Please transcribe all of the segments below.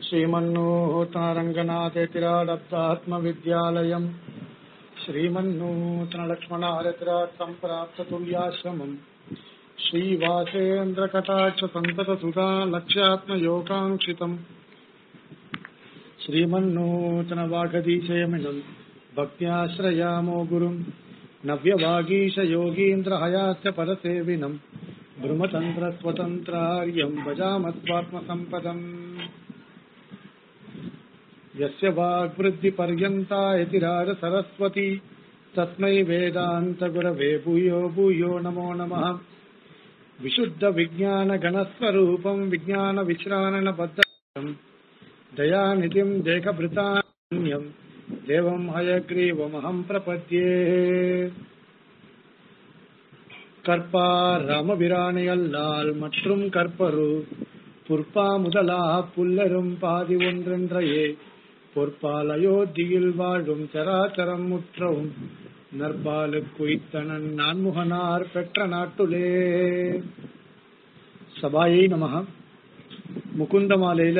श्रीमन्नूतनरङ्गनाथेतिराडब्दात्मविद्यालयम् श्रीमन्नूतनलक्ष्मणारतिरात् सम्प्राप्ततुल्याश्रमम् श्रीवासेन्द्रकटाक्षसन्ततसुधा लक्ष्यात्मयोगाङ्क्षितम् श्रीमन्नूतनवागदीशयमिनम् भक्त्याश्रयामो गुरुम् नव्यवागीशयोगीन्द्रहयास्य परसेविनम् ब्रह्मतन्त्रस्वतन्त्रार्यम् भजामत्वात्मसम्पदम् यस्य वाग्वृद्धिपर्यन्ता यतिराज सरस्वती तस्मै वेदान्तगुरवे भूयो भूयो नमो नमः विशुद्धविज्ञानगणस्वरूपम् विज्ञानविश्राणबद्धम् दयानिधिम् देहभृतान्यम् देवम् हयग्रीवमहम् प्रपद्ये கற்பார் ராமபிரானையல்லால் மற்றும் கற்பரு புற்பா முதலா புல்லரும் பாதி ஒன்றென்றையே பொற்பால் அயோத்தியில் வாழும் சராச்சரம் முற்றவும் நற்பாலு குய்த்தனன் நான்முகனார் பெற்ற நாட்டுலே சபாயை நமக முகுந்த மாலையில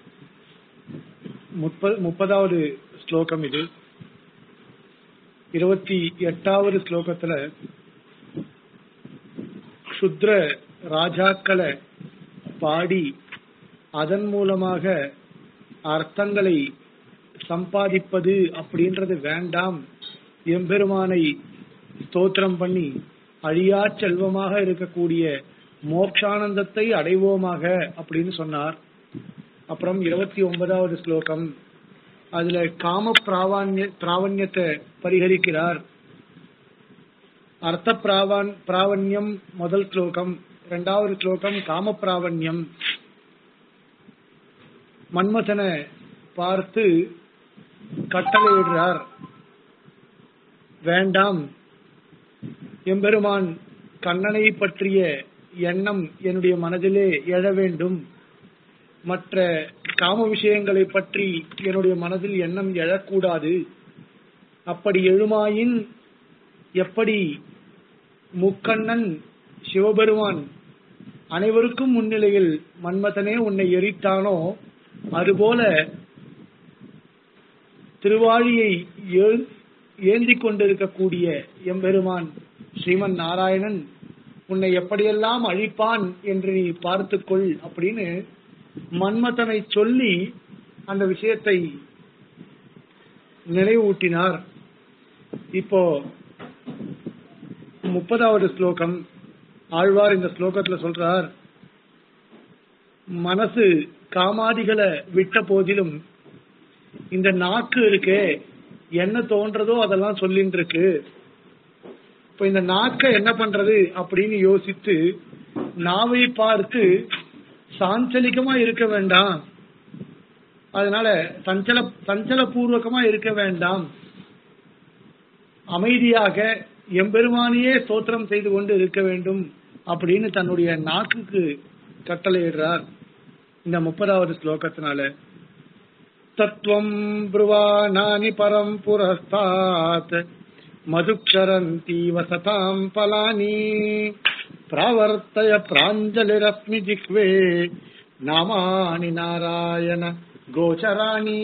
முப்பதாவது ஸ்லோகம் இது இருபத்தி எட்டாவது ஸ்லோகத்துல சுத்ர ராஜாக்களை பாடி அதன் மூலமாக அர்த்தங்களை சம்பாதிப்பது அப்படின்றது வேண்டாம் எம்பெருமானை ஸ்தோத்திரம் பண்ணி அழியா செல்வமாக இருக்கக்கூடிய மோக்ஷானந்தத்தை அடைவோமாக அப்படின்னு சொன்னார் அப்புறம் இருபத்தி ஒன்பதாவது ஸ்லோகம் அதுல காம பிராவான்ய பிராவண்யத்தை பரிகரிக்கிறார் அர்த்த பிராவன் பிராவண்யம் முதல் ஸ்லோகம் இரண்டாவது ஸ்லோகம் காம பிராவண்யம் மன்மதனை பார்த்து கட்டளையிடுறார் வேண்டாம் எம்பெருமான் கண்ணனை பற்றிய எண்ணம் என்னுடைய மனதிலே எழ வேண்டும் மற்ற காம விஷயங்களை பற்றி என்னுடைய மனதில் எண்ணம் எழக்கூடாது அப்படி எழுமாயின் எப்படி முக்கண்ணன் சிவபெருமான் அனைவருக்கும் முன்னிலையில் மன்மதனே உன்னை எரித்தானோ அதுபோல திருவாழியை ஏந்தி கொண்டிருக்கக்கூடிய எம்பெருமான் ஸ்ரீமன் நாராயணன் உன்னை எப்படியெல்லாம் அழிப்பான் என்று நீ பார்த்துக்கொள் அப்படின்னு மன்மதனை சொல்லி அந்த விஷயத்தை நினைவூட்டினார் இப்போ முப்பதாவது ஸ்லோகம் ஆழ்வார் இந்த ஸ்லோகத்துல சொல்றார் மனசு காமாதிகளை விட்ட போதிலும் இந்த நாக்கு இருக்கே என்ன தோன்றதோ அதெல்லாம் சொல்லிட்டு இருக்கு இப்ப இந்த நாக்க என்ன பண்றது அப்படின்னு யோசித்து நாவை பார்த்து சாஞ்சலிகமா இருக்க வேண்டாம் அதனால சஞ்சல சஞ்சல பூர்வகமா இருக்க வேண்டாம் அமைதியாக எம்பெருமானியே ஸ்தோத்திரம் செய்து கொண்டு இருக்க வேண்டும் அப்படின்னு தன்னுடைய நாக்குக்கு கட்டளையிடுறார் இந்த முப்பதாவது ஸ்லோகத்தினால தத்துவம் புருவானானி பரம் புரஸ்தாத் மதுக்ஷரந்தி வசதாம் பலானி பிராவர்த்தய பிராஞ்சலிரஸ்மி ஜிக்வே நாமானி நாராயண கோச்சராணி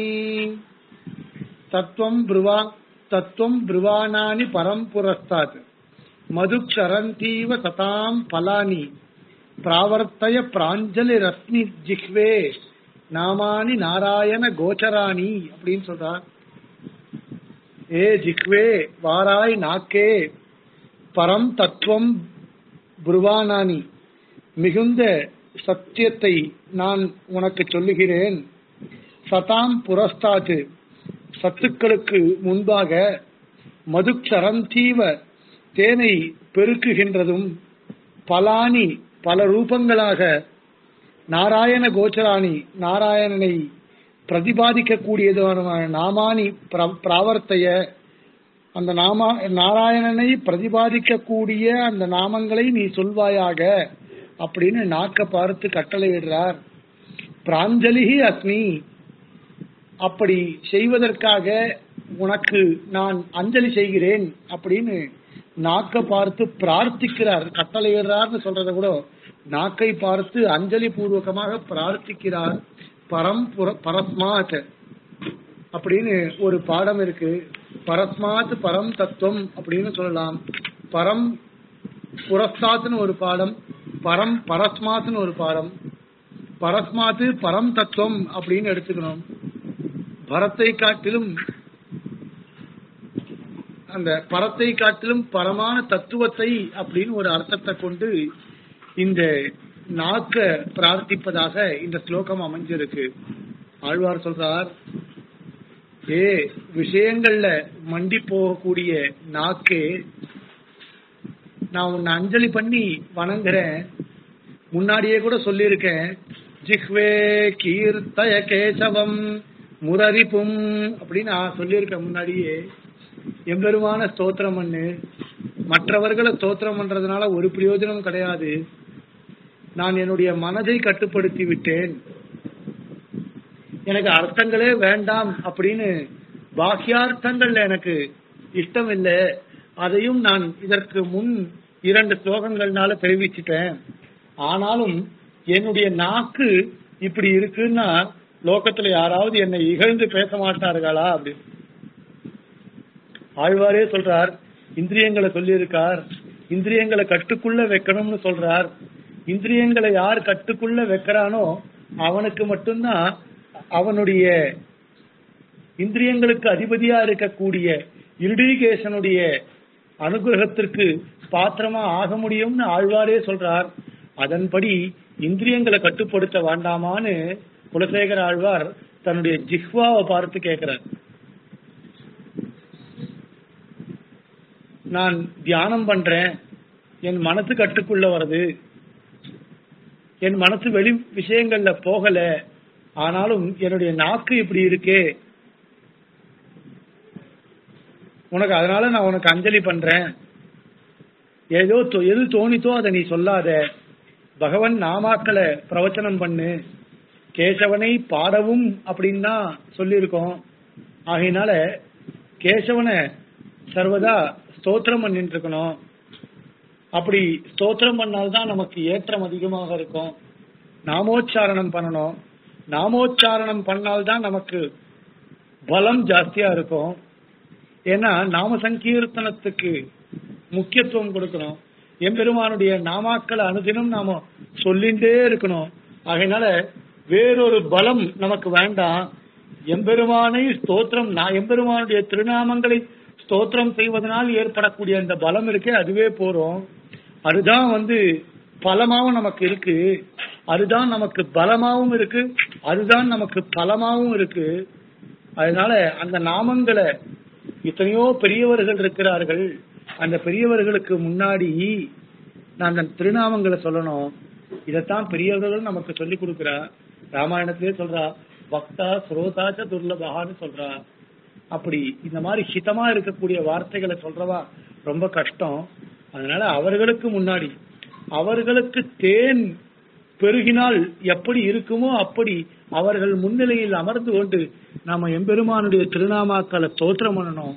தத்துவம் புருவா தத்துவம் பிருவானானி பரம் புரஸ்தாத் மதுக்ஷரந்தீவ சதாம் பலானி பிராவர்த்தய பிராஞ்சலி ரஸ்மி ஜிஹ்வே நாமானி நாராயண கோச்சராணி அப்படின்னு சொல்றார் ஏ ஜிஹ்வே வாராய் நாக்கே பரம் தத்துவம் புருவானானி மிகுந்த சத்தியத்தை நான் உனக்கு சொல்லுகிறேன் சதாம் புரஸ்தாத்து சத்துக்களுக்கு முன்பாக மதுச்சரந்தீவ தேனை பெருக்குகின்றதும் பலானி பல ரூபங்களாக நாராயண கோச்சராணி நாராயணனை பிரதிபாதிக்க கூடியதான நாமானி பிராவர்த்தைய அந்த நாமா நாராயணனை பிரதிபாதிக்க கூடிய அந்த நாமங்களை நீ சொல்வாயாக அப்படின்னு நாக்க பார்த்து கட்டளையிடுறார் பிராஞ்சலிகி அஸ்மி அப்படி செய்வதற்காக உனக்கு நான் அஞ்சலி செய்கிறேன் அப்படின்னு நாக்க பார்த்து பிரார்த்திக்கிறார் கட்டளையிடுறார்னு சொல்றத கூட நாக்கை பார்த்து அஞ்சலி பூர்வகமாக பிரார்த்திக்கிறார் பரம் புர- பரஸ்மாத் அப்படின்னு ஒரு பாடம் இருக்கு பரஸ்மாத் பரம் தத்துவம் அப்படின்னு சொல்லலாம் பரம் புரஸ்தாத்னு ஒரு பாடம் பரம் பரஸ்மாத்னு ஒரு பாடம் பரஸ்மாத்து பரம் தத்துவம் அப்படின்னு எடுத்துக்கணும் பரத்தை காட்டிலும் அந்த பரத்தை காட்டிலும் பரமான தத்துவத்தை அப்படின்னு ஒரு அர்த்தத்தை கொண்டு இந்த நாக்க பிரார்த்திப்பதாக இந்த ஸ்லோகம் அமைஞ்சிருக்கு ஆழ்வார் சொல்றார் ஏ விஷயங்கள்ல மண்டி போகக்கூடிய நாக்கே நான் உன்னை அஞ்சலி பண்ணி வணங்குறேன் முன்னாடியே கூட சொல்லியிருக்கேன் ஜிஹ்வே கீர்த்தய கேசவம் முரரிப்பும் அப்படின்னு நான் சொல்லியிருக்கேன் முன்னாடியே எம்பெருமான ஸ்தோத்திரம் பண்ணு மற்றவர்களை ஸ்தோத்திரம் பண்றதுனால ஒரு பிரயோஜனம் கிடையாது நான் என்னுடைய மனதை கட்டுப்படுத்தி விட்டேன் எனக்கு அர்த்தங்களே வேண்டாம் அப்படின்னு பாக்கியார்த்தங்கள்ல எனக்கு இஷ்டம் இல்லை அதையும் நான் இதற்கு முன் இரண்டு ஸ்லோகங்கள்னால தெரிவிச்சிட்டேன் ஆனாலும் என்னுடைய நாக்கு இப்படி இருக்குன்னா லோகத்துல யாராவது என்னை இகழ்ந்து பேச மாட்டார்களா அப்படின்னு ஆழ்வாரே சொல்றார் இந்திரியங்களை சொல்லியிருக்கார் இந்திரியங்களை கட்டுக்குள்ள வைக்கணும்னு சொல்றார் இந்திரியங்களை யார் கட்டுக்குள்ள வைக்கிறானோ அவனுக்கு மட்டும்தான் அவனுடைய இந்திரியங்களுக்கு அதிபதியா இருக்கக்கூடிய இரிடிகேஷனுடைய அனுகிரகத்திற்கு பாத்திரமா ஆக முடியும்னு ஆழ்வாரே சொல்றார் அதன்படி இந்திரியங்களை கட்டுப்படுத்த வேண்டாமான்னு குலசேகர ஆழ்வார் தன்னுடைய ஜிஹ்வாவை பார்த்து கேட்கிறார் நான் தியானம் பண்றேன் என் மனசு கட்டுக்குள்ள வருது என் மனசு வெளி விஷயங்கள்ல போகல ஆனாலும் என்னுடைய நாக்கு இப்படி இருக்கே உனக்கு அதனால நான் உனக்கு அஞ்சலி பண்றேன் ஏதோ தோ- எது தோணித்தோ அதை நீ சொல்லாத பகவன் நாமாக்களை பிரவச்சனம் பண்ணு கேசவனை பாடவும் அப்படின்னு தான் சொல்லியிருக்கோம் ஆகையினால கேசவனை சர்வதா ஸ்தோத்திரம் பண்ணிட்டு இருக்கணும் அப்படி ஸ்தோத்திரம் பண்ணால்தான் நமக்கு ஏற்றம் அதிகமாக இருக்கும் நாமோச்சாரணம் பண்ணணும் நாமோச்சாரணம் பண்ணால்தான் நமக்கு பலம் ஜாஸ்தியா இருக்கும் ஏன்னா நாம சங்கீர்த்தனத்துக்கு முக்கியத்துவம் கொடுக்கணும் எம்பெருமானுடைய நாமாக்களை அனுதினம் நாம சொல்லிண்டே இருக்கணும் ஆகையினால வேறொரு பலம் நமக்கு வேண்டாம் எம்பெருமானை ஸ்தோத்திரம் நான் எம்பெருமானுடைய திருநாமங்களை ஸ்தோத்திரம் செய்வதனால் ஏற்படக்கூடிய அந்த பலம் இருக்கே அதுவே போறோம் அதுதான் வந்து பலமாவும் நமக்கு இருக்கு அதுதான் நமக்கு பலமாவும் இருக்கு அதுதான் நமக்கு பலமாவும் இருக்கு அதனால அந்த நாமங்களை எத்தனையோ பெரியவர்கள் இருக்கிறார்கள் அந்த பெரியவர்களுக்கு முன்னாடி நான் அந்த திருநாமங்களை சொல்லணும் இதைத்தான் பெரியவர்கள் நமக்கு சொல்லி கொடுக்கிறா ராமாயணத்திலே சொல்றா பக்தா ஸ்ரோதாச்ச துர்லபகான்னு சொல்றா அப்படி இந்த மாதிரி ஹிதமா இருக்கக்கூடிய வார்த்தைகளை சொல்றவா ரொம்ப கஷ்டம் அதனால அவர்களுக்கு முன்னாடி அவர்களுக்கு தேன் பெருகினால் எப்படி இருக்குமோ அப்படி அவர்கள் முன்னிலையில் அமர்ந்து கொண்டு நாம எம்பெருமானுடைய திருநாமாக்களை ஸ்தோத்திரம் பண்ணணும்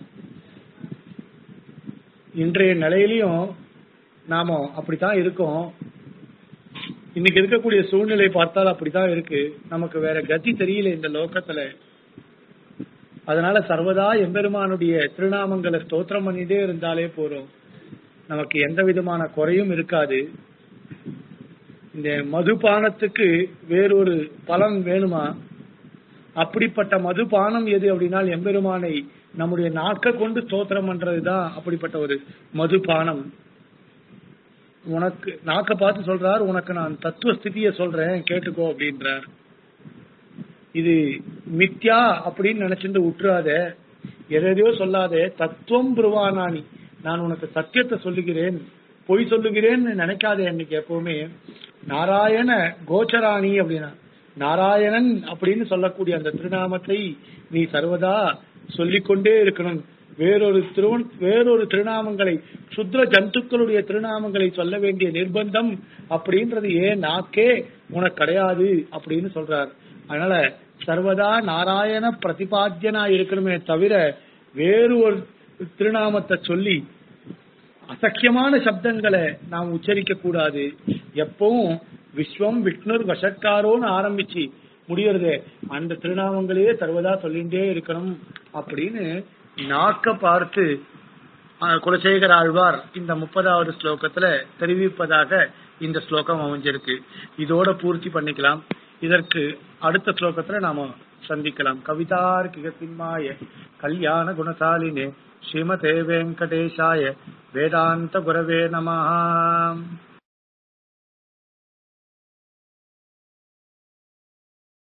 இன்றைய நிலையிலையும் நாம அப்படித்தான் இருக்கோம் இன்னைக்கு இருக்கக்கூடிய சூழ்நிலை பார்த்தால் அப்படித்தான் இருக்கு நமக்கு வேற கதி தெரியல இந்த லோகத்துல அதனால சர்வதா எம்பெருமானுடைய திருநாமங்களை ஸ்தோத்திரம் பண்ணிட்டே இருந்தாலே போறோம் நமக்கு எந்த விதமான குறையும் இருக்காது இந்த மதுபானத்துக்கு வேறொரு பலன் வேணுமா அப்படிப்பட்ட மதுபானம் எது அப்படின்னா எம்பெருமானை நம்முடைய நாக்க கொண்டு ஸ்தோத்திரம் பண்றதுதான் அப்படிப்பட்ட ஒரு மதுபானம் உனக்கு நாக்க பார்த்து சொல்றார் உனக்கு நான் தத்துவ ஸ்திதிய சொல்றேன் கேட்டுக்கோ அப்படின்றார் இது மித்யா அப்படின்னு நினைச்சிட்டு விட்டுறாத எதையோ சொல்லாத தத்துவம் புருவானானி நான் உனக்கு சத்தியத்தை சொல்லுகிறேன் பொய் சொல்லுகிறேன்னு நினைக்காதே அன்னைக்கு எப்பவுமே நாராயண கோச்சராணி அப்படின்னா நாராயணன் அப்படின்னு சொல்லக்கூடிய அந்த திருநாமத்தை நீ சர்வதா சொல்லிக்கொண்டே இருக்கணும் வேறொரு திருவன் வேறொரு திருநாமங்களை சுத்ர ஜந்துக்களுடைய திருநாமங்களை சொல்ல வேண்டிய நிர்பந்தம் அப்படின்றது ஏன் நாக்கே உனக்கு கிடையாது அப்படின்னு சொல்றார் அதனால சர்வதா நாராயண பிரதிபாத்தியனா இருக்கணுமே தவிர வேறு ஒரு திருநாமத்தை சொல்லி அசக்கியமான சப்தங்களை நாம் உச்சரிக்க கூடாது எப்பவும் விஸ்வம் விஷ்ணுர் வசக்காரோன்னு ஆரம்பிச்சு முடியறது அந்த திருநாமங்களையே சர்வதா சொல்லிட்டே இருக்கணும் அப்படின்னு நாக்க பார்த்து ஆஹ், குலசேகர ஆழ்வார் இந்த முப்பதாவது ஸ்லோகத்துல தெரிவிப்பதாக இந்த ஸ்லோகம் அமைஞ்சிருக்கு இதோட பூர்த்தி பண்ணிக்கலாம் இதற்கு அடுத்த ஸ்லோகத்துல நாம சந்திக்கலாம் கவிதார்க்கிக சிம்மாய கல்யாண குணசாலினே ஸ்ரீமதே வெங்கடேஷாய வேதாந்த குரவே நமஹா